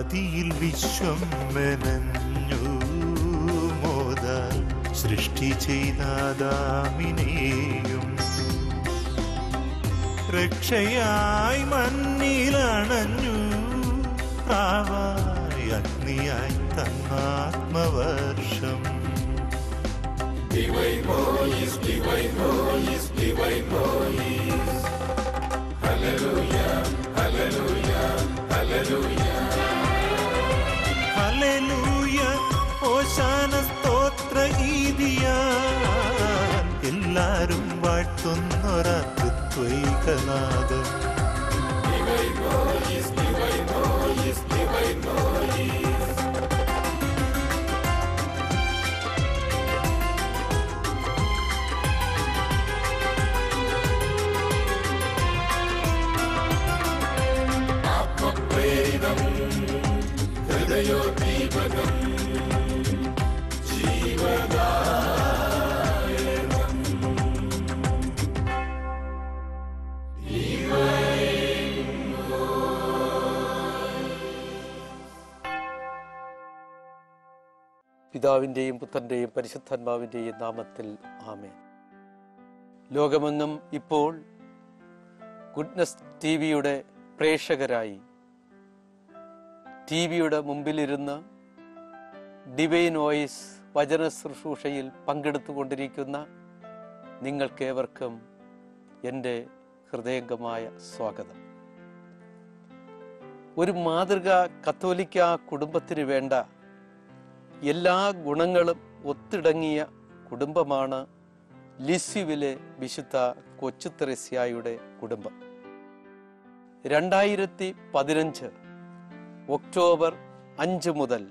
ആദിയിൽ വിശ്വം മെനഞ്ഞു മോദാൽ സൃഷ്ടി ചെയ്താദാമിനെയും രക്ഷയായി മണ്ണിലണഞ്ഞു പ്രാവായി അഗ്നിയായി തന്നാത്മവർഷം ഹല്ലേലൂയ ഓശാന സ്തോത്ര ഗീതിയാൽ എല്ലാരും വാഴ്ത്തുന്നൊരാ തൃത്വൈകനാഥം പിതാവിൻ്റെയും പുത്രൻ്റെയും പരിശുദ്ധാത്മാവിൻ്റെയും നാമത്തിൽ ആമേൻ ലോകമെങ്ങും ഇപ്പോൾ ഗുഡ്നസ് ടി വിയുടെ പ്രേക്ഷകരായി ടി വിയുടെ മുമ്പിലിരുന്ന് ഡിവൈൻ വോയിസ് വചന ശുശ്രൂഷയിൽ പങ്കെടുത്തുകൊണ്ടിരിക്കുന്ന നിങ്ങൾക്കേവർക്കും എൻ്റെ ഹൃദയംഗമായ സ്വാഗതം ഒരു മാതൃക കത്തോലിക്ക കുടുംബത്തിന് വേണ്ട എല്ലാ ഗുണങ്ങളും ഒത്തിടങ്ങിയ കുടുംബമാണ് ലിസ്യുവിലെ വിശുദ്ധ കൊച്ചു തെരേസ്യായുടെ കുടുംബം രണ്ടായിരത്തി പതിനഞ്ച് ഒക്ടോബർ അഞ്ച് മുതൽ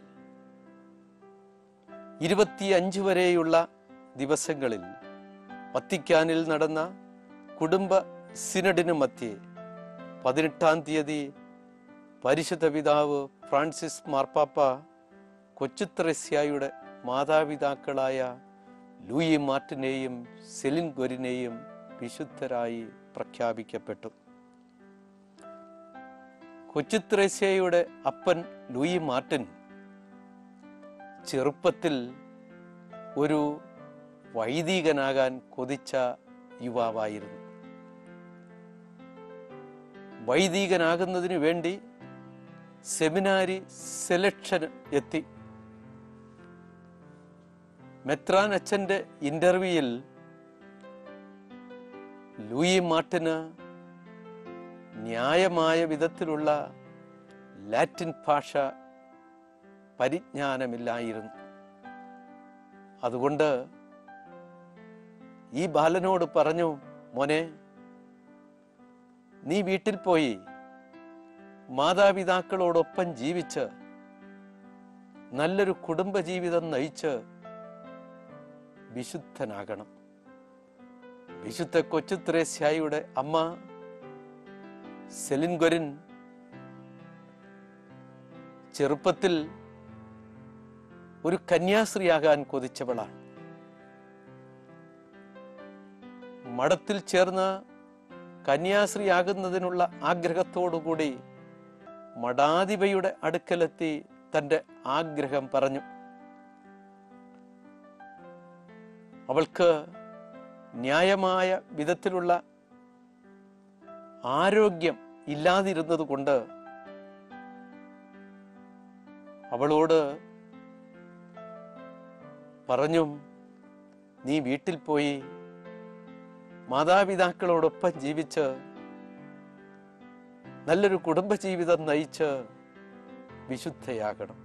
ഇരുപത്തിയഞ്ച് വരെയുള്ള ദിവസങ്ങളിൽ വത്തിക്കാനിൽ നടന്ന കുടുംബ സിനഡിനു മധ്യേ പതിനെട്ടാം തീയതി പരിശുദ്ധ പിതാവ് ഫ്രാൻസിസ് മാർപ്പാപ്പ കൊച്ചുത്രസ്യായുടെ മാതാപിതാക്കളായ ലൂയി മാർട്ടിനെയും സെലിൻ ഗൊരിനെയും വിശുദ്ധരായി പ്രഖ്യാപിക്കപ്പെട്ടു കൊച്ചുത്രേസ്യയുടെ അപ്പൻ ലൂയി മാർട്ടിൻ ചെറുപ്പത്തിൽ ഒരു വൈദികനാകാൻ കൊതിച്ച യുവാവായിരുന്നു വൈദികനാകുന്നതിനു വേണ്ടി സെമിനാരി സെലക്ഷൻ എത്തി മെത്രാൻ അച്ഛൻ്റെ ഇന്റർവ്യൂയിൽ ലൂയി മാർട്ടിന് ന്യായമായ വിധത്തിലുള്ള ലാറ്റിൻ ഭാഷ പരിജ്ഞാനമില്ലായിരുന്നു അതുകൊണ്ട് ഈ ബാലനോട് പറഞ്ഞു മോനെ നീ വീട്ടിൽ പോയി മാതാപിതാക്കളോടൊപ്പം ജീവിച്ച് നല്ലൊരു കുടുംബജീവിതം നയിച്ച് വിശുദ്ധനാകണം വിശുദ്ധ കൊച്ചു ത്രേസ്യായുടെ അമ്മ സെലിൻ ഗൊരിൻ ചെറുപ്പത്തിൽ ഒരു കന്യാസ്ത്രീയാകാൻ കൊതിച്ചവളാണ് മഠത്തിൽ ചേർന്ന് കന്യാസ്ത്രീയാകുന്നതിനുള്ള ആഗ്രഹത്തോടുകൂടി മഠാധിപയുടെ അടുക്കലെത്തി തൻ്റെ ആഗ്രഹം പറഞ്ഞു അവൾക്ക് ന്യായമായ വിധത്തിലുള്ള ആരോഗ്യം ഇല്ലാതിരുന്നത് കൊണ്ട് അവളോട് പറഞ്ഞു നീ വീട്ടിൽ പോയി മാതാപിതാക്കളോടൊപ്പം ജീവിച്ച് നല്ലൊരു കുടുംബജീവിതം നയിച്ച് വിശുദ്ധയാകണം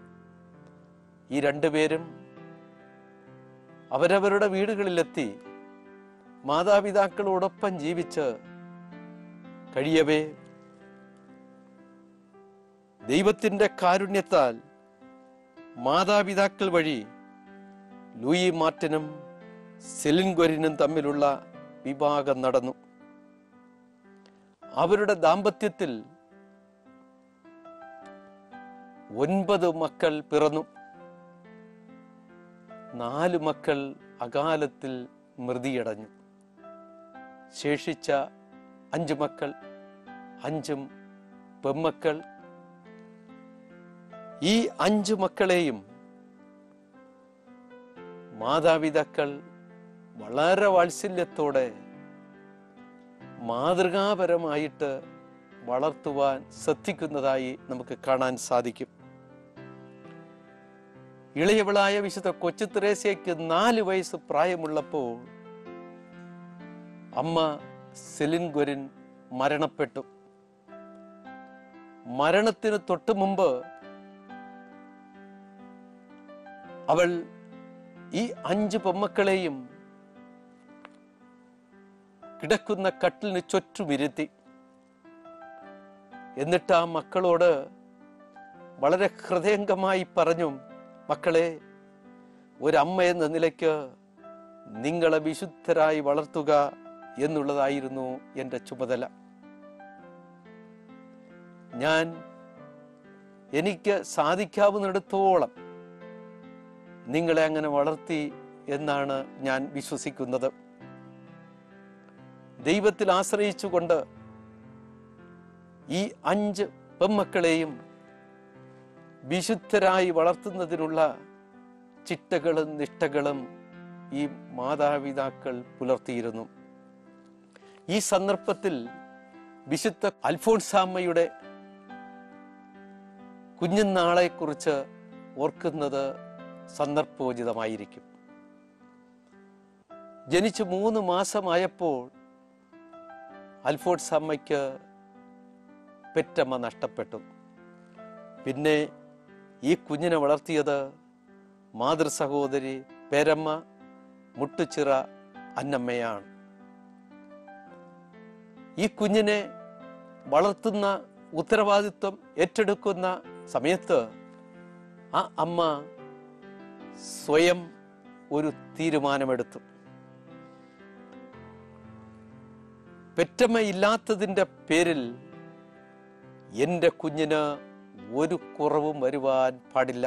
ഈ രണ്ടുപേരും അവരവരുടെ വീടുകളിലെത്തി മാതാപിതാക്കളോടൊപ്പം ജീവിച്ച് കഴിയവേ ദൈവത്തിൻ്റെ കാരുണ്യത്താൽ മാതാപിതാക്കൾ വഴി ലൂയി മാർട്ടിനും സെലിൻ ഗൊരിനും തമ്മിലുള്ള വിവാഹം നടന്നു അവരുടെ ദാമ്പത്യത്തിൽ ഒൻപത് മക്കൾ പിറന്നു നാല് മക്കൾ അകാലത്തിൽ മൃതിയടഞ്ഞു ശേഷിച്ച അഞ്ച് മക്കൾ അഞ്ചും പെമ്മക്കൾ ഈ അഞ്ചു മക്കളെയും മാതാപിതാക്കൾ വളരെ വാത്സല്യത്തോടെ മാതൃകാപരമായിട്ട് വളർത്തുവാൻ ശ്രദ്ധിക്കുന്നതായി നമുക്ക് കാണാൻ സാധിക്കും ഇളയവളായ വിശുദ്ധ കൊച്ചു തെരേസയ്ക്ക് നാല് വയസ്സ് പ്രായമുള്ളപ്പോൾ അമ്മ സെലിൻ ഗൊരിൻ മരണപ്പെട്ടു മരണത്തിന് തൊട്ട് മുമ്പ് അവൾ ഈ അഞ്ച് പൊമ്മക്കളെയും കിടക്കുന്ന കട്ടിലിന് ചുറ്റുമിരുത്തി എന്നിട്ട് ആ മക്കളോട് വളരെ ഹൃദയംഗമായി പറഞ്ഞു മക്കളെ ഒരമ്മ എന്ന നിലയ്ക്ക് നിങ്ങളെ വിശുദ്ധരായി വളർത്തുക എന്നുള്ളതായിരുന്നു എൻ്റെ ചുമതല ഞാൻ എനിക്ക് സാധിക്കാവുന്നിടത്തോളം നിങ്ങളെ അങ്ങനെ വളർത്തി എന്നാണ് ഞാൻ വിശ്വസിക്കുന്നത് ദൈവത്തിൽ ആശ്രയിച്ചുകൊണ്ട് ഈ അഞ്ച് പെമ്മക്കളെയും വിശുദ്ധരായി വളർത്തുന്നതിനുള്ള ചിട്ടകളും നിഷ്ഠകളും ഈ മാതാപിതാക്കൾ പുലർത്തിയിരുന്നു ഈ സന്ദർഭത്തിൽ വിശുദ്ധ അൽഫോൺസാമ്മയുടെ കുഞ്ഞുനാളെക്കുറിച്ച് ഓർക്കുന്നത് സന്ദർഭോചിതമായിരിക്കും ജനിച്ച് മൂന്ന് മാസമായപ്പോൾ അൽഫോൺസാമ്മയ്ക്ക് പെറ്റമ്മ നഷ്ടപ്പെട്ടു പിന്നെ ഈ കുഞ്ഞിനെ വളർത്തിയത് മാതൃ സഹോദരി പേരമ്മ മുട്ടുച്ചിറ അന്നമ്മയാണ് ഈ കുഞ്ഞിനെ വളർത്തുന്ന ഉത്തരവാദിത്വം ഏറ്റെടുക്കുന്ന സമയത്ത് ആ അമ്മ സ്വയം ഒരു തീരുമാനമെടുത്തു പെറ്റമ്മ ഇല്ലാത്തതിൻ്റെ പേരിൽ എൻ്റെ കുഞ്ഞിന് ഒരു കുറവും വരുവാൻ പാടില്ല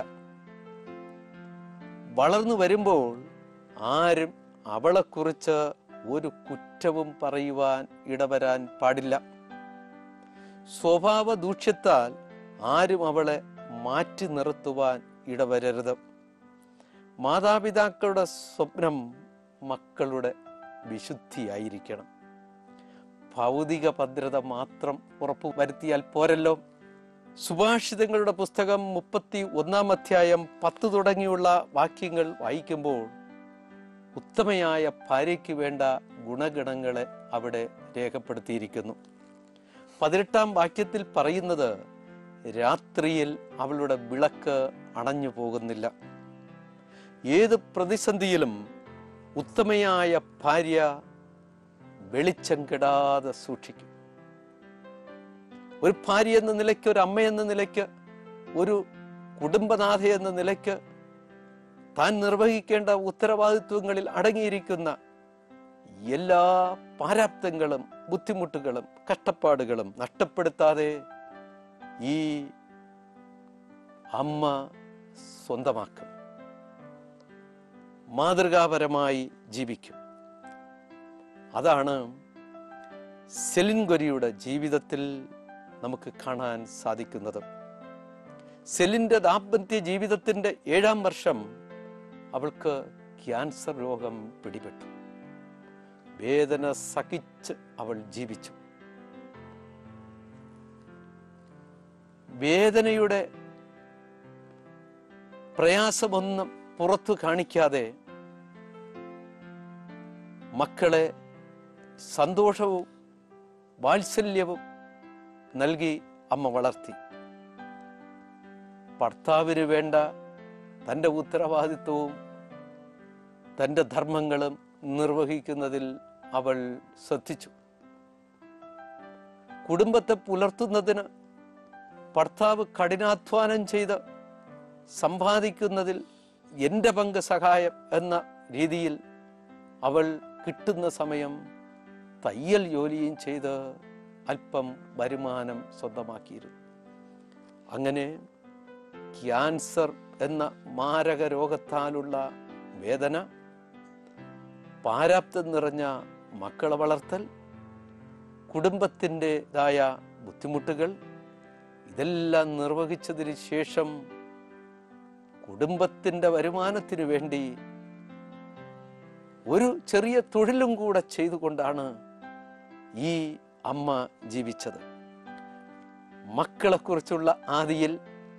വളർന്നു വരുമ്പോൾ ആരും അവളെക്കുറിച്ച് ഒരു കുറ്റവും പറയുവാൻ ഇടവരാൻ പാടില്ല സ്വഭാവ ദൂഷ്യത്താൽ ആരും അവളെ മാറ്റി നിർത്തുവാൻ ഇടവരരുത് മാതാപിതാക്കളുടെ സ്വപ്നം മക്കളുടെ വിശുദ്ധിയായിരിക്കണം ഭൗതിക ഭദ്രത മാത്രം ഉറപ്പു വരുത്തിയാൽ പോരല്ലോ സുഭാഷിതങ്ങളുടെ പുസ്തകം മുപ്പത്തി ഒന്നാം അധ്യായം പത്ത് തുടങ്ങിയുള്ള വാക്യങ്ങൾ വായിക്കുമ്പോൾ ഉത്തമയായ ഭാര്യയ്ക്ക് വേണ്ട ഗുണഗണങ്ങളെ അവിടെ രേഖപ്പെടുത്തിയിരിക്കുന്നു പതിനെട്ടാം വാക്യത്തിൽ പറയുന്നത് രാത്രിയിൽ അവളുടെ വിളക്ക് അണഞ്ഞു പോകുന്നില്ല ഏത് പ്രതിസന്ധിയിലും ഉത്തമയായ ഭാര്യ വെളിച്ചം കെടാതെ സൂക്ഷിക്കും ഒരു ഭാര്യ എന്ന നിലയ്ക്ക് ഒരു അമ്മ എന്ന നിലയ്ക്ക് ഒരു കുടുംബനാഥ എന്ന നിലയ്ക്ക് താൻ നിർവഹിക്കേണ്ട ഉത്തരവാദിത്വങ്ങളിൽ അടങ്ങിയിരിക്കുന്ന എല്ലാ പാരാപ്തങ്ങളും ബുദ്ധിമുട്ടുകളും കഷ്ടപ്പാടുകളും നഷ്ടപ്പെടുത്താതെ ഈ അമ്മ സ്വന്തമാക്കും മാതൃകാപരമായി ജീവിക്കും അതാണ് സെലിൻ ഗൊരിയുടെ ജീവിതത്തിൽ നമുക്ക് കാണാൻ സാധിക്കുന്നത് സെലിൻ്റെ ദാമ്പത്യ ജീവിതത്തിൻ്റെ ഏഴാം വർഷം അവൾക്ക് ക്യാൻസർ രോഗം പിടിപെട്ടു വേദന സഹിച്ച് അവൾ ജീവിച്ചു വേദനയുടെ പ്രയാസമൊന്നും പുറത്തു കാണിക്കാതെ മക്കളെ സന്തോഷവും വാത്സല്യവും നൽകി അമ്മ വളർത്തി ഭർത്താവിന് വേണ്ട തൻ്റെ ഉത്തരവാദിത്വവും തൻ്റെ ധർമ്മങ്ങളും നിർവഹിക്കുന്നതിൽ അവൾ ശ്രദ്ധിച്ചു കുടുംബത്തെ പുലർത്തുന്നതിന് ഭർത്താവ് കഠിനാധ്വാനം ചെയ്ത് സമ്പാദിക്കുന്നതിൽ എൻ്റെ പങ്ക് സഹായം എന്ന രീതിയിൽ അവൾ കിട്ടുന്ന സമയം തയ്യൽ ജോലിയും ചെയ്ത് അല്പം വരുമാനം സ്വന്തമാക്കിയിരുന്നു അങ്ങനെ ക്യാൻസർ എന്ന മാരക രോഗത്താലുള്ള വേദന പാരാപ്തം നിറഞ്ഞ മക്കളെ വളർത്തൽ കുടുംബത്തിൻ്റെതായ ബുദ്ധിമുട്ടുകൾ ഇതെല്ലാം നിർവഹിച്ചതിന് ശേഷം കുടുംബത്തിൻ്റെ വരുമാനത്തിന് വേണ്ടി ഒരു ചെറിയ തൊഴിലും കൂടെ ചെയ്തുകൊണ്ടാണ് ഈ അമ്മ ജീവിച്ചത് മക്കളെക്കുറിച്ചുള്ള ആദിയിൽ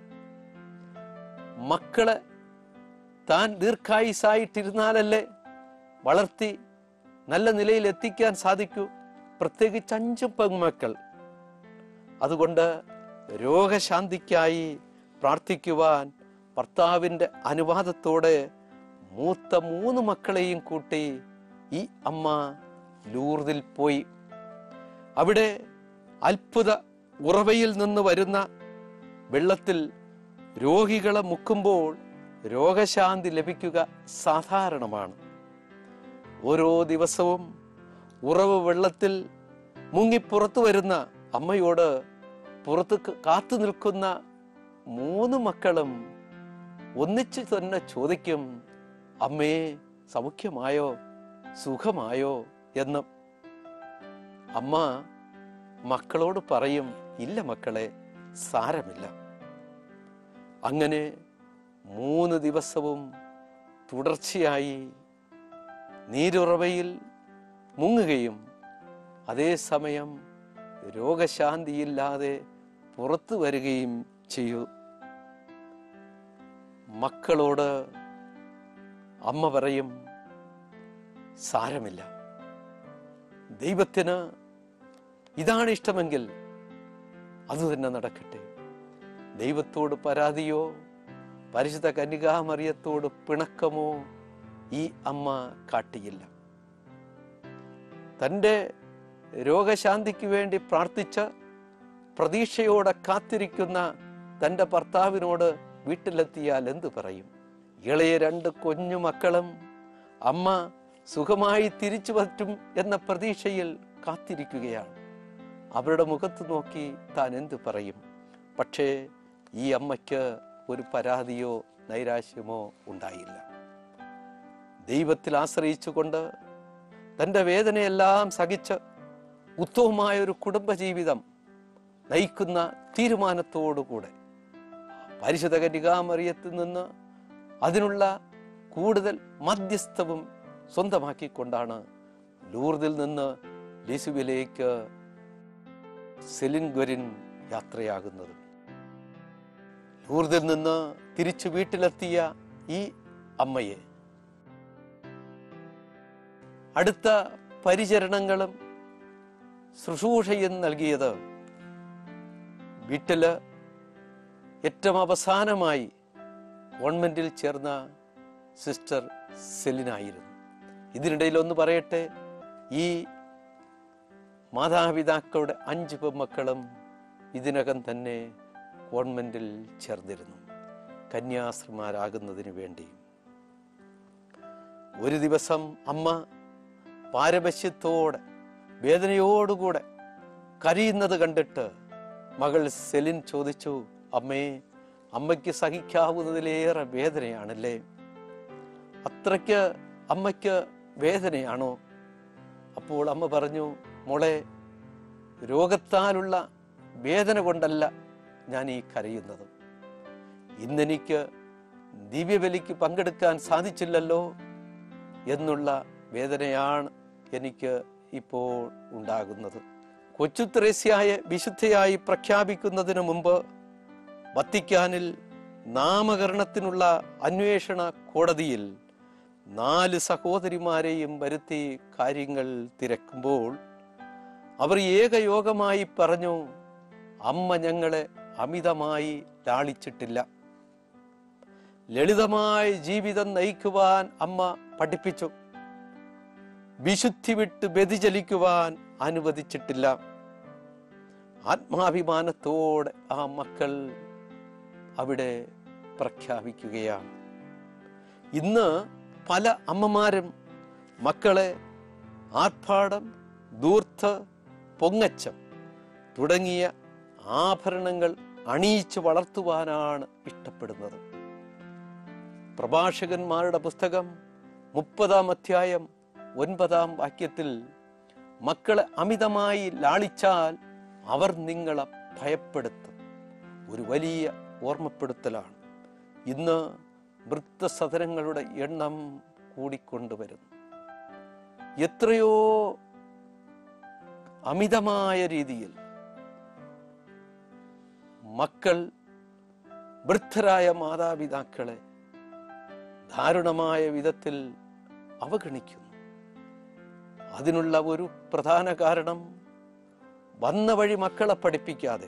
മക്കളെ താൻ ദീർഘായുസായിട്ടിരുന്നാലല്ലേ വളർത്തി നല്ല നിലയിൽ എത്തിക്കാൻ സാധിക്കൂ പ്രത്യേകിച്ച് അഞ്ച് പെൺമക്കൾ അതുകൊണ്ട് രോഗശാന്തിക്കായി പ്രാർത്ഥിക്കുവാൻ ഭർത്താവിൻ്റെ അനുവാദത്തോടെ മൂത്ത മൂന്ന് മക്കളെയും കൂട്ടി ഈ അമ്മ ലൂർദിൽ പോയി അവിടെ അത്ഭുത ഉറവയിൽ നിന്ന് വരുന്ന വെള്ളത്തിൽ രോഗികളെ മുക്കുമ്പോൾ രോഗശാന്തി ലഭിക്കുക സാധാരണമാണ് ഓരോ ദിവസവും ഉറവ് വെള്ളത്തിൽ മുങ്ങി പുറത്തു വരുന്ന അമ്മയോട് പുറത്ത് ക- കാത്തു നിൽക്കുന്ന മൂന്ന് മക്കളും ഒന്നിച്ച് തന്നെ ചോദിക്കും അമ്മേ സൗഖ്യമായോ സുഖമായോ എന്ന് അമ്മ മക്കളോട് പറയും ഇല്ല മക്കളെ സാരമില്ല അങ്ങനെ മൂന്ന് ദിവസവും തുടർച്ചയായി നീരുറവയിൽ മുങ്ങുകയും അതേസമയം രോഗശാന്തിയില്ലാതെ പുറത്തു വരികയും ചെയ്യൂ മക്കളോട് അമ്മ പറയും സാരമില്ല ദൈവത്തിന് ഇതാണ് ഇഷ്ടമെങ്കിൽ അതുതന്നെ നടക്കട്ടെ ദൈവത്തോട് പരാതിയോ പരിശുദ്ധ കന്യകാമറിയത്തോട് പിണക്കമോ ഈ അമ്മ കാട്ടിയില്ല തൻ്റെ രോഗശാന്തിക്ക് വേണ്ടി പ്രാർത്ഥിച്ച് പ്രതീക്ഷയോടെ കാത്തിരിക്കുന്ന തൻ്റെ ഭർത്താവിനോട് വീട്ടിലെത്തിയാൽ എന്തു പറയും ഇളയ രണ്ട് കുഞ്ഞു മക്കളും അമ്മ സുഖമായി തിരിച്ചു പറ്റും എന്ന പ്രതീക്ഷയിൽ കാത്തിരിക്കുകയാണ് അവരുടെ മുഖത്ത് നോക്കി താൻ എന്തു പറയും പക്ഷേ ഈ അമ്മയ്ക്ക് ഒരു പരാതിയോ നൈരാശ്യമോ ഉണ്ടായില്ല ദൈവത്തിൽ ആശ്രയിച്ചുകൊണ്ട് തൻ്റെ വേദനയെല്ലാം സഹിച്ച് ഉത്തമമായ ഒരു കുടുംബജീവിതം നയിക്കുന്ന തീരുമാനത്തോടുകൂടെ പരിശുദ്ധ കന്യകാമറിയത്തിൽ നിന്ന് അതിനുള്ള കൂടുതൽ മധ്യസ്ഥവും സ്വന്തമാക്കിക്കൊണ്ടാണ് ലൂർദിൽ നിന്ന് ലിസുവിലേക്ക് സെലിൻഗ്വരിൻ യാത്രയാകുന്നത് ലൂർദിൽ നിന്ന് തിരിച്ചു വീട്ടിലെത്തിയ ഈ അമ്മയെ അടുത്ത പരിചരണങ്ങളും ശുശ്രൂഷയും നൽകിയത് വീട്ടില് ഏറ്റവും അവസാനമായി ഗവൺമെന്റിൽ ചേർന്ന സിസ്റ്റർ സെലിനായിരുന്നു ഇതിനിടയിൽ ഒന്ന് പറയട്ടെ ഈ മാതാപിതാക്കളുടെ അഞ്ച് പെൺമക്കളും ഇതിനകം തന്നെ ഗവൺമെന്റിൽ ചേർന്നിരുന്നു കന്യാസ്ത്രീമാരാകുന്നതിന് വേണ്ടി ഒരു ദിവസം അമ്മ പാരപശ്യത്തോടെ വേദനയോടുകൂടെ കരയുന്നത് കണ്ടിട്ട് മകൾ സെലിൻ ചോദിച്ചു അമ്മേ അമ്മയ്ക്ക് സഹിക്കാവുന്നതിലേറെ വേദനയാണല്ലേ അത്രയ്ക്ക് അമ്മയ്ക്ക് വേദനയാണോ അപ്പോൾ അമ്മ പറഞ്ഞു മോളെ രോഗത്താലുള്ള വേദന കൊണ്ടല്ല ഞാൻ ഈ കരയുന്നത് ഇന്നെനിക്ക് ദിവ്യബലിക്ക് പങ്കെടുക്കാൻ സാധിച്ചില്ലല്ലോ എന്നുള്ള വേദനയാണ് എനിക്ക് ഇപ്പോൾ ഉണ്ടാകുന്നത് കൊച്ചു ത്രേസ്യായ വിശുദ്ധയായി പ്രഖ്യാപിക്കുന്നതിന് മുമ്പ് വത്തിക്കാനിൽ നാമകരണത്തിനുള്ള അന്വേഷണ കോടതിയിൽ നാല് സഹോദരിമാരെയും വരുത്തി കാര്യങ്ങൾ തിരക്കുമ്പോൾ അവർ ഏകയോഗമായി പറഞ്ഞു അമ്മ ഞങ്ങളെ അമിതമായി ലാളിച്ചിട്ടില്ല ലളിതമായ ജീവിതം നയിക്കുവാൻ അമ്മ പഠിപ്പിച്ചു വിശുദ്ധി വിട്ട് വ്യതിചലിക്കുവാൻ അനുവദിച്ചിട്ടില്ല ആത്മാഭിമാനത്തോടെ ആ മക്കൾ അവിടെ പ്രഖ്യാപിക്കുകയാണ് ഇന്ന് പല അമ്മമാരും മക്കളെ ആർഭാടം ദൂർത്ത് പൊങ്ങച്ചം തുടങ്ങിയ ആഭരണങ്ങൾ അണിയിച്ചു വളർത്തുവാനാണ് ഇഷ്ടപ്പെടുന്നത് പ്രഭാഷകന്മാരുടെ പുസ്തകം മുപ്പതാം അധ്യായം ഒൻപതാം വാക്യത്തിൽ മക്കളെ അമിതമായി ലാളിച്ചാൽ അവർ നിങ്ങളെ ഭയപ്പെടുത്തും ഒരു വലിയ ഓർമ്മപ്പെടുത്തലാണ് ഇന്ന് വൃദ്ധസദനങ്ങളുടെ എണ്ണം കൂടിക്കൊണ്ടുവരുന്നു എത്രയോ അമിതമായ രീതിയിൽ മക്കൾ വൃദ്ധരായ മാതാപിതാക്കളെ ദാരുണമായ വിധത്തിൽ അവഗണിക്കുന്നു അതിനുള്ള ഒരു പ്രധാന കാരണം വന്ന വഴി മക്കളെ പഠിപ്പിക്കാതെ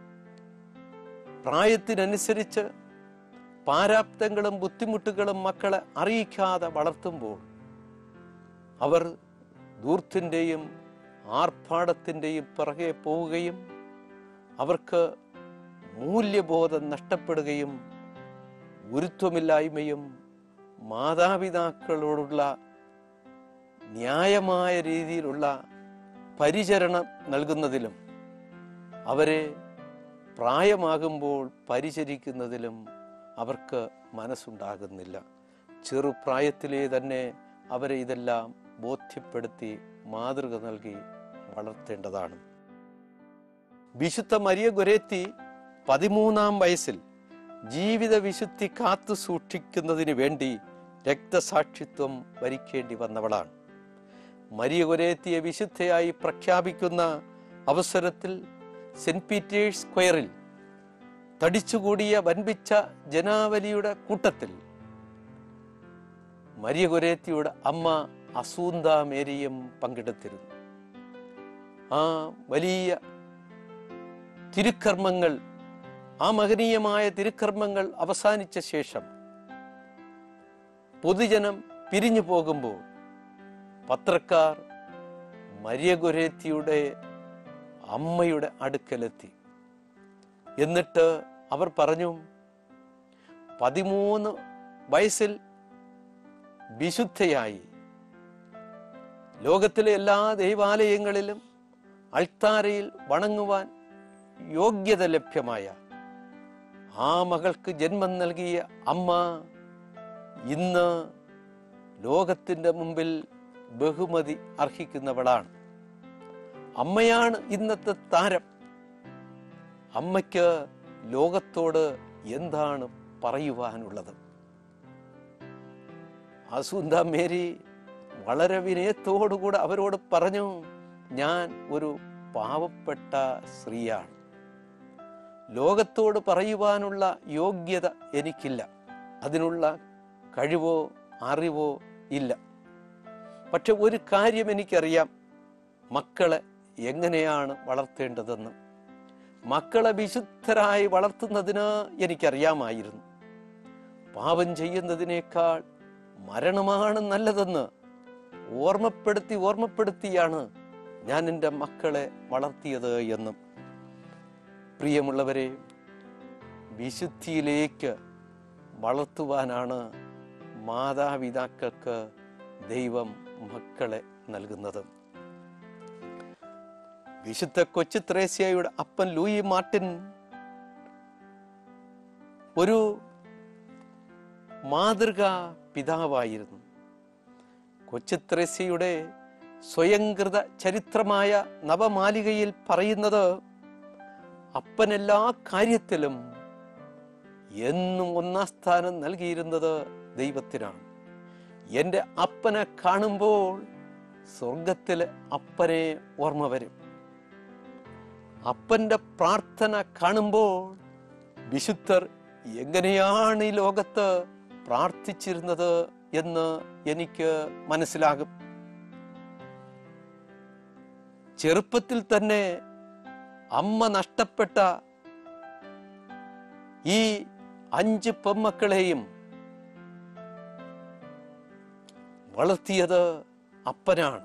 പ്രായത്തിനനുസരിച്ച് പാരാപ്തങ്ങളും ബുദ്ധിമുട്ടുകളും മക്കളെ അറിയിക്കാതെ വളർത്തുമ്പോൾ അവർ ദൂർത്തിൻ്റെയും ആർഭാടത്തിൻ്റെയും പിറകെ പോവുകയും അവർക്ക് മൂല്യബോധം നഷ്ടപ്പെടുകയും ഗുരുത്വമില്ലായ്മയും മാതാപിതാക്കളോടുള്ള ന്യായമായ രീതിയിലുള്ള പരിചരണം നൽകുന്നതിലും അവരെ പ്രായമാകുമ്പോൾ പരിചരിക്കുന്നതിലും അവർക്ക് മനസ്സുണ്ടാകുന്നില്ല ചെറുപ്രായത്തിലേ തന്നെ അവരെ ഇതെല്ലാം ബോധ്യപ്പെടുത്തി മാതൃക നൽകി വളർത്തേണ്ടതാണ് വിശുദ്ധ മരിയ ഗൊരേത്തി പതിമൂന്നാം വയസ്സിൽ ജീവിത വിശുദ്ധി കാത്തു സൂക്ഷിക്കുന്നതിന് വേണ്ടി രക്തസാക്ഷിത്വം വരിക്കേണ്ടി വന്നവളാണ് മരിയ ഗൊരേത്തിയെ വിശുദ്ധയായി പ്രഖ്യാപിക്കുന്ന അവസരത്തിൽ സെന്റ് പീറ്റേഴ്സ് സ്ക്വയറിൽ തടിച്ചുകൂടിയ വൻപിച്ച ജനാവലിയുടെ കൂട്ടത്തിൽ മരിയ ഗൊരേത്തിയുടെ അമ്മ അസൂന്ത മേരിയും പങ്കെടുത്തിരുന്നു ആ വലിയ തിരുക്കർമ്മങ്ങൾ ആ മഹനീയമായ തിരുക്കർമ്മങ്ങൾ അവസാനിച്ച ശേഷം പൊതുജനം പിരിഞ്ഞു പോകുമ്പോൾ പത്രക്കാർ മരിയ ഗൊരേത്തിയുടെ അമ്മയുടെ അടുക്കലെത്തി എന്നിട്ട് അവർ പറഞ്ഞു പതിമൂന്ന് വയസ്സിൽ വിശുദ്ധയായി ലോകത്തിലെ എല്ലാ ദൈവാലയങ്ങളിലും അൾത്താരയിൽ വണങ്ങുവാൻ യോഗ്യത ലഭ്യമായ ആ മകൾക്ക് ജന്മം നൽകിയ അമ്മ ഇന്ന് ലോകത്തിൻ്റെ മുമ്പിൽ ബഹുമതി അർഹിക്കുന്നവളാണ് അമ്മയാണ് ഇന്നത്തെ താരം അമ്മയ്ക്ക് ലോകത്തോട് എന്താണ് പറയുവാനുള്ളത് അസുന്ദ മേരി വളരെ വിനയത്തോടുകൂടെ അവരോട് പറഞ്ഞു ഞാൻ ഒരു പാവപ്പെട്ട സ്ത്രീയാണ് ലോകത്തോട് പറയുവാനുള്ള യോഗ്യത എനിക്കില്ല അതിനുള്ള കഴിവോ അറിവോ ഇല്ല പക്ഷെ ഒരു കാര്യം എനിക്കറിയാം മക്കളെ എങ്ങനെയാണ് വളർത്തേണ്ടതെന്ന് മക്കളെ വിശുദ്ധരായി വളർത്തുന്നതിന് എനിക്കറിയാമായിരുന്നു പാപം ചെയ്യുന്നതിനേക്കാൾ മരണമാണ് നല്ലതെന്ന് ഓർമ്മപ്പെടുത്തി ഓർമ്മപ്പെടുത്തിയാണ് ഞാൻ എൻ്റെ മക്കളെ വളർത്തിയത് എന്നും പ്രിയമുള്ളവരെ വിശുദ്ധിയിലേക്ക് വളർത്തുവാനാണ് മാതാപിതാക്കൾക്ക് ദൈവം മക്കളെ നൽകുന്നത് വിശുദ്ധ കൊച്ചു ത്രേസ്യയുടെ അപ്പൻ ലൂയി മാർട്ടിൻ ഒരു മാതൃകാ പിതാവായിരുന്നു കൊച്ചു ത്രേസ്യയുടെ സ്വയംകൃത ചരിത്രമായ നവമാലികയിൽ പറയുന്നത് അപ്പൻ എല്ലാ കാര്യത്തിലും എന്നും ഒന്നാം സ്ഥാനം നൽകിയിരുന്നത് ദൈവത്തിനാണ് എൻ്റെ അപ്പനെ കാണുമ്പോൾ സ്വർഗത്തിലെ അപ്പനെ ഓർമ്മ വരും അപ്പന്റെ പ്രാർത്ഥന കാണുമ്പോൾ വിശുദ്ധർ എങ്ങനെയാണ് ഈ ലോകത്ത് പ്രാർത്ഥിച്ചിരുന്നത് എന്ന് എനിക്ക് മനസ്സിലാകും ചെറുപ്പത്തിൽ തന്നെ അമ്മ നഷ്ടപ്പെട്ട ഈ അഞ്ച് പെമ്മക്കളെയും വളർത്തിയത് അപ്പനാണ്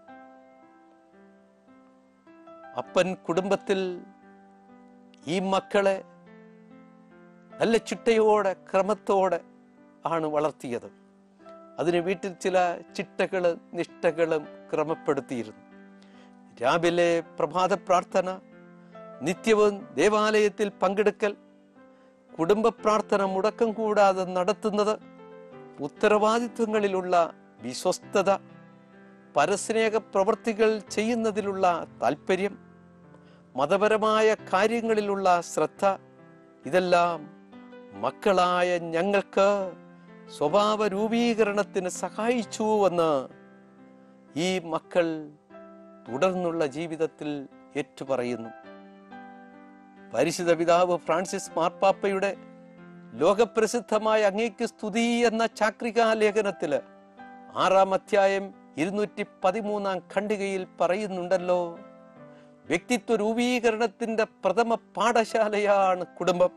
അപ്പൻ കുടുംബത്തിൽ ഈ മക്കളെ നല്ല ചിട്ടയോടെ ക്രമത്തോടെ ആണ് വളർത്തിയത് അതിന് വീട്ടിൽ ചില ചിട്ടകളും നിഷ്ഠകളും ക്രമപ്പെടുത്തിയിരുന്നു രാവിലെ പ്രഭാത പ്രാർത്ഥന നിത്യവും ദേവാലയത്തിൽ പങ്കെടുക്കൽ കുടുംബ പ്രാർത്ഥന മുടക്കം കൂടാതെ നടത്തുന്നത് ഉത്തരവാദിത്വങ്ങളിലുള്ള വിശ്വസ്തത പരസ്നേഹ പ്രവൃത്തികൾ ചെയ്യുന്നതിലുള്ള താല്പര്യം മതപരമായ കാര്യങ്ങളിലുള്ള ശ്രദ്ധ ഇതെല്ലാം മക്കളായ ഞങ്ങൾക്ക് സ്വഭാവ രൂപീകരണത്തിന് സഹായിച്ചുവെന്ന് ഈ മക്കൾ തുടർന്നുള്ള ജീവിതത്തിൽ ഏറ്റുപറയുന്നു പരിശുദ്ധ പിതാവ് ഫ്രാൻസിസ് മാർപ്പാപ്പയുടെ ലോകപ്രസിദ്ധമായ അങ്ങേക്ക് സ്തുതി എന്ന ചാക്രികാ ലേഖനത്തില് ആറാം അധ്യായം ഇരുന്നൂറ്റി പതിമൂന്നാം ഖണ്ഡികയിൽ പറയുന്നുണ്ടല്ലോ വ്യക്തിത്വ രൂപീകരണത്തിന്റെ പ്രഥമ പാഠശാലയാണ് കുടുംബം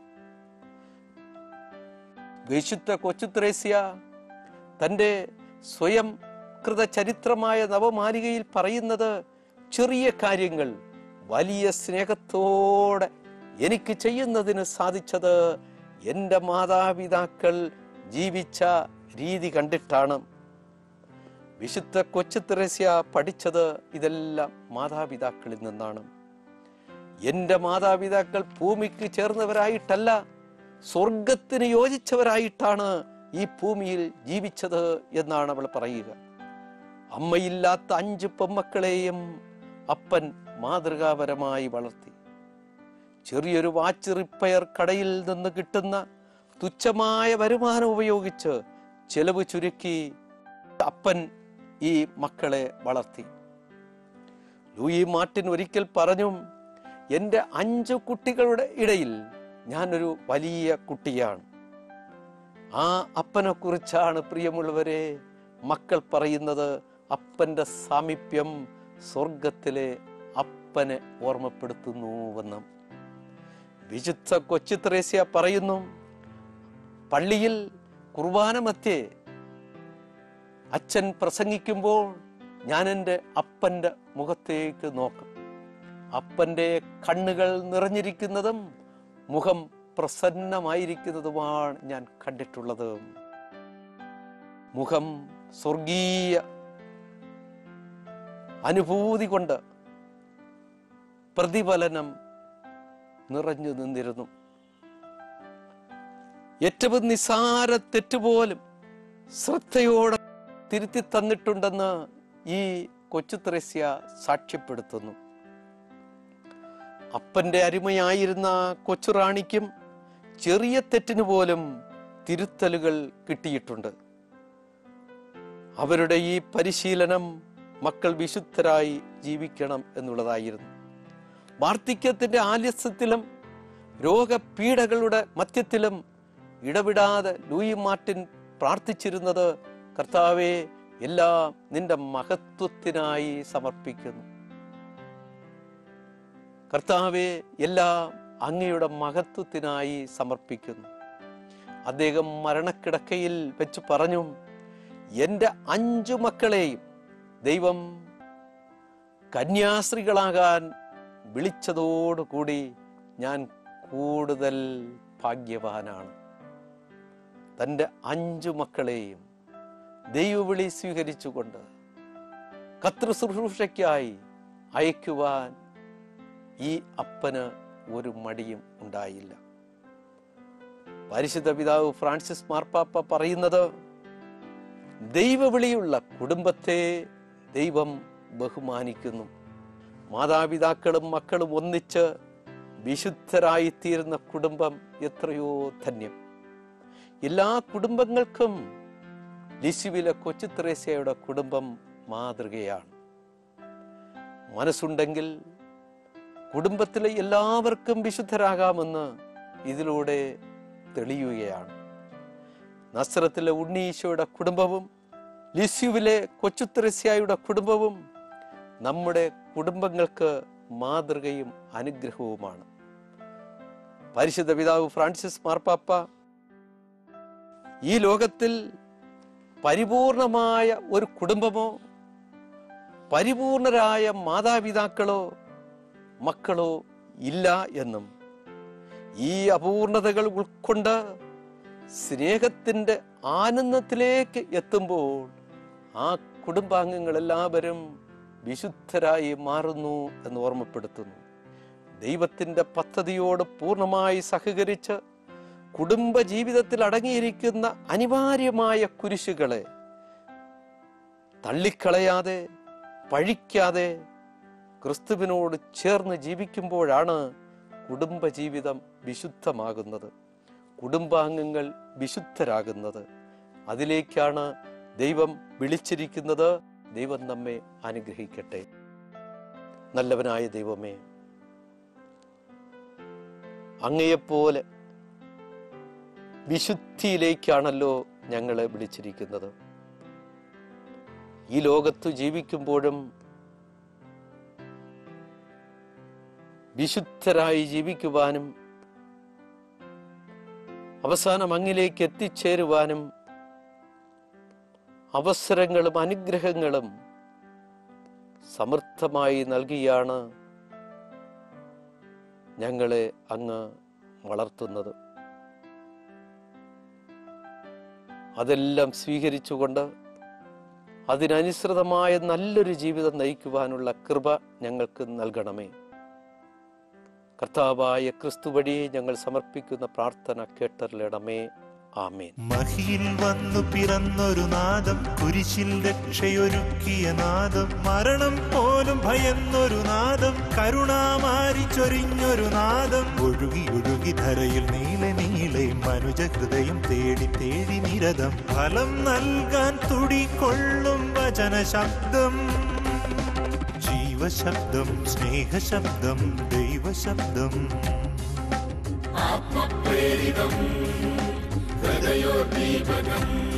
വിശുദ്ധ കൊച്ചുത്രേസ്യ തൻ്റെ സ്വയം കൃത ചരിത്രമായ നവമാലികയിൽ പറയുന്നത് ചെറിയ കാര്യങ്ങൾ വലിയ സ്നേഹത്തോടെ എനിക്ക് ചെയ്യുന്നതിന് സാധിച്ചത് എൻ്റെ മാതാപിതാക്കൾ ജീവിച്ച രീതി കണ്ടിട്ടാണ് വിശുദ്ധ കൊച്ചു തെരേസ്യ പഠിച്ചത് ഇതെല്ലാം മാതാപിതാക്കളിൽ നിന്നാണ് എൻ്റെ മാതാപിതാക്കൾ ഭൂമിക്ക് ചേർന്നവരായിട്ടല്ല സ്വർഗത്തിന് യോജിച്ചവരായിട്ടാണ് ഈ ഭൂമിയിൽ ജീവിച്ചത് എന്നാണ് അവൾ പറയുക അമ്മയില്ലാത്ത അഞ്ച് പെമ്മക്കളെയും അപ്പൻ മാതൃകാപരമായി വളർത്തി ചെറിയൊരു വാച്ച് റിപ്പയർ കടയിൽ നിന്ന് കിട്ടുന്ന തുച്ഛമായ വരുമാനം ഉപയോഗിച്ച് ചെലവ് ചുരുക്കി അപ്പൻ ഈ മക്കളെ വളർത്തി ലൂയി മാർട്ടിൻ ഒരിക്കൽ പറഞ്ഞു എൻ്റെ അഞ്ചു കുട്ടികളുടെ ഇടയിൽ ഞാനൊരു വലിയ കുട്ടിയാണ് ആ അപ്പനെ കുറിച്ചാണ് പ്രിയമുള്ളവരെ മക്കൾ പറയുന്നത് അപ്പന്റെ സാമീപ്യം സ്വർഗത്തിലെ അപ്പനെ ഓർമ്മപ്പെടുത്തുന്നുവെന്ന് വിശുദ്ധ കൊച്ചു ത്രേസ്യ പറയുന്നു പള്ളിയിൽ കുർബാന മധ്യേ അച്ഛൻ പ്രസംഗിക്കുമ്പോൾ ഞാൻ എൻ്റെ അപ്പൻ്റെ മുഖത്തേക്ക് നോക്കും അപ്പൻ്റെ കണ്ണുകൾ നിറഞ്ഞിരിക്കുന്നതും മുഖം പ്രസന്നമായിരിക്കുന്നതുമാണ് ഞാൻ കണ്ടിട്ടുള്ളത് മുഖം സ്വർഗീയ അനുഭൂതി കൊണ്ട് പ്രതിഫലനം നിറഞ്ഞു നിന്നിരുന്നു ഏറ്റവും നിസാര തെറ്റുപോലും ശ്രദ്ധയോടെ തിരുത്തി തന്നിട്ടുണ്ടെന്ന് ഈ കൊച്ചു ത്രേസ്യ സാക്ഷ്യപ്പെടുത്തുന്നു അപ്പന്റെ അരുമയായിരുന്ന കൊച്ചുറാണിക്കും ചെറിയ തെറ്റിന് പോലും തിരുത്തലുകൾ കിട്ടിയിട്ടുണ്ട് അവരുടെ ഈ പരിശീലനം മക്കൾ വിശുദ്ധരായി ജീവിക്കണം എന്നുള്ളതായിരുന്നു വാർദ്ധക്യത്തിന്റെ ആലസ്യത്തിലും രോഗപീഠകളുടെ മധ്യത്തിലും ഇടവിടാതെ ലൂയി മാർട്ടിൻ പ്രാർത്ഥിച്ചിരുന്നത് കർത്താവെ എല്ലാം നിന്റെ മഹത്വത്തിനായി സമർപ്പിക്കുന്നു കർത്താവെ എല്ലാം അങ്ങയുടെ മഹത്വത്തിനായി സമർപ്പിക്കുന്നു അദ്ദേഹം മരണക്കിടക്കയിൽ വെച്ച് പറഞ്ഞു എൻ്റെ അഞ്ചു മക്കളെയും ദൈവം കന്യാസ്ത്രീകളാകാൻ വിളിച്ചതോടുകൂടി ഞാൻ കൂടുതൽ ഭാഗ്യവാനാണ് തൻ്റെ അഞ്ചു മക്കളെയും ദൈവവിളി സ്വീകരിച്ചുകൊണ്ട് കത്ര ശുശ്രൂഷയ്ക്കായി അയക്കുവാൻ ഈ അപ്പന് ഒരു മടിയും ഉണ്ടായില്ല പരിശുദ്ധ പിതാവ് ഫ്രാൻസിസ് മാർപ്പാപ്പ പറയുന്നത് ദൈവവിളിയുള്ള കുടുംബത്തെ ദൈവം ബഹുമാനിക്കുന്നു മാതാപിതാക്കളും മക്കളും ഒന്നിച്ച് വിശുദ്ധരായിത്തീരുന്ന കുടുംബം എത്രയോ ധന്യം എല്ലാ കുടുംബങ്ങൾക്കും ലിശുവിലെ കൊച്ചു ത്രേസ്യയുടെ കുടുംബം മാതൃകയാണ് മനസ്സുണ്ടെങ്കിൽ കുടുംബത്തിലെ എല്ലാവർക്കും വിശുദ്ധരാകാമെന്ന് ഇതിലൂടെ തെളിയുകയാണ് നസ്രത്തിലെ ഉണ്ണീശോയുടെ കുടുംബവും ലിസ്യുവിലെ കൊച്ചുത്രസ്യായുടെ കുടുംബവും നമ്മുടെ കുടുംബങ്ങൾക്ക് മാതൃകയും അനുഗ്രഹവുമാണ് പരിശുദ്ധ പിതാവ് ഫ്രാൻസിസ് മാർപ്പാപ്പ ഈ ലോകത്തിൽ പരിപൂർണമായ ഒരു കുടുംബമോ പരിപൂർണരായ മാതാപിതാക്കളോ മക്കളോ ഇല്ല എന്നും ഈ അപൂർണതകൾ ഉൾക്കൊണ്ട് സ്നേഹത്തിന്റെ ആനന്ദത്തിലേക്ക് എത്തുമ്പോൾ ആ കുടുംബാംഗങ്ങൾ എല്ലാവരും വിശുദ്ധരായി മാറുന്നു എന്ന് ഓർമ്മപ്പെടുത്തുന്നു ദൈവത്തിന്റെ പദ്ധതിയോട് പൂർണ്ണമായി സഹകരിച്ച് കുടുംബ ജീവിതത്തിൽ അടങ്ങിയിരിക്കുന്ന അനിവാര്യമായ കുരിശുകളെ തള്ളിക്കളയാതെ പഴിക്കാതെ ക്രിസ്തുവിനോട് ചേർന്ന് ജീവിക്കുമ്പോഴാണ് കുടുംബജീവിതം വിശുദ്ധമാകുന്നത് കുടുംബാംഗങ്ങൾ വിശുദ്ധരാകുന്നത് അതിലേക്കാണ് ദൈവം വിളിച്ചിരിക്കുന്നത് ദൈവം നമ്മെ അനുഗ്രഹിക്കട്ടെ നല്ലവനായ ദൈവമേ അങ്ങയെപ്പോലെ വിശുദ്ധിയിലേക്കാണല്ലോ ഞങ്ങളെ വിളിച്ചിരിക്കുന്നത് ഈ ലോകത്ത് ജീവിക്കുമ്പോഴും വിശുദ്ധരായി ജീവിക്കുവാനും അവസാനം അങ്ങിലേക്ക് എത്തിച്ചേരുവാനും അവസരങ്ങളും അനുഗ്രഹങ്ങളും സമൃദ്ധമായി നൽകിയാണ് ഞങ്ങളെ അങ്ങ് വളർത്തുന്നത് അതെല്ലാം സ്വീകരിച്ചുകൊണ്ട് അതിനനുസൃതമായ നല്ലൊരു ജീവിതം നയിക്കുവാനുള്ള കൃപ ഞങ്ങൾക്ക് നൽകണമേ കർത്താവായ ക്രിസ്തു വഴി ഞങ്ങൾ സമർപ്പിക്കുന്ന പ്രാർത്ഥന കേട്ടറിലിടമേ ആമേൻ മഹിയിൽ വന്നു പിറന്നൊരു നാദം കുരിശിൽ രക്ഷയൊരുക്കിയ നാദം മരണം പോലും ഭയന്നൊരു നാദം കരുണാമാരി ചൊരിഞ്ഞൊരു നാദം ഒഴുകി ഒഴുകി ധരയിൽ നീളെ നീളെ മനുജ ഹൃദയം തേടി തേടി നിരതം ഫലം നൽകാൻ തുടികൊള്ളും വചന ശബ്ദം ജീവശബ്ദം സ്നേഹശബ്ദം ദൈവശബ്ദം ആത്മപ്രേരിതം ഹൃദയോദ്ദീപകം